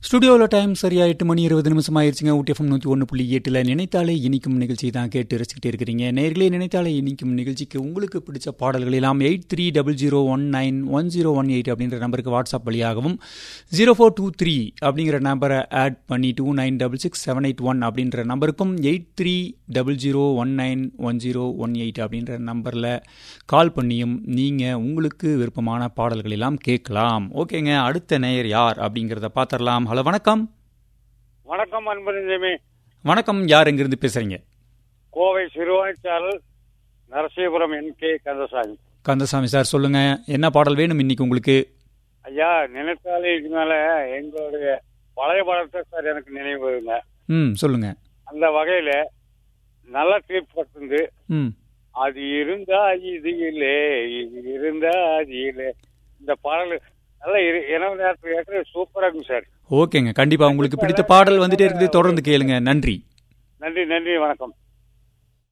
ஸ்டுடியோவில் டைம் சரியா எட்டு மணி இருபது நிமிஷம் ஆயிடுச்சுங்க ஊட்டிஎஃப்எம் நூற்றி ஒன்று புள்ளி எட்டில் நினைத்தாலே இனிக்கும் நிகழ்ச்சி தான் கேட்டு ரசிக்கிட்டே இருக்கிறீங்க நேர்களே நினைத்தாலே இனிக்கும் நிகழ்ச்சிக்கு உங்களுக்கு பிடிச்ச பாடல்கள் எல்லாம் eight three double zero one nine one zero one eight அப்படின்ற நம்பருக்கு வாட்ஸ்அப் வழியாகவும் ஜீரோ ஃபோர் டூ த்ரீ அப்படிங்கிற நம்பரை ஆட் பண்ணி two nine double six seven eight one அப்படின்ற நம்பருக்கும் eight three double zero one nine one zero one eight அப்படின்ற நம்பரில் கால் பண்ணியும் நீங்கள் உங்களுக்கு விருப்பமான பாடல்கள் எல்லாம் கேட்கலாம் ஓகேங்க அடுத்த நேயர் யார் அப்படிங்கிறத பார்த்துடலாம் ஹலோ வணக்கம் வணக்கம் அன்பரஞ்சமி வணக்கம் யார் எங்கிருந்து பேசுறீங்க Kovai Siruvaicharal Narasipuram N K Kandasamy Kandasamy sir சொல்லுங்க என்ன பாடல் வேணும் இன்னைக்கு உங்களுக்கு ஐயா நினைத்தாலே இதுக்கு மேல எங்களுடைய பழைய படத்தை சார் எனக்கு நினைவு வருங்க ம் சொல்லுங்க அந்த வகையில நல்ல தீர்ப்பட்டு ம் அது இருந்தா இது இல்லை இது இருந்தா அது இல்லை இந்த பாடல் நல்ல இரு- இரவு நேரத்துக்கு ஏற்ற சூப்பரா இருக்கும் சார் ஓகேங்க கண்டிப்பா உங்களுக்கு பிடித்த பாடல் வந்துட்டே இருக்குது தொடர்ந்து கேளுங்க நன்றி நன்றி நன்றி வணக்கம்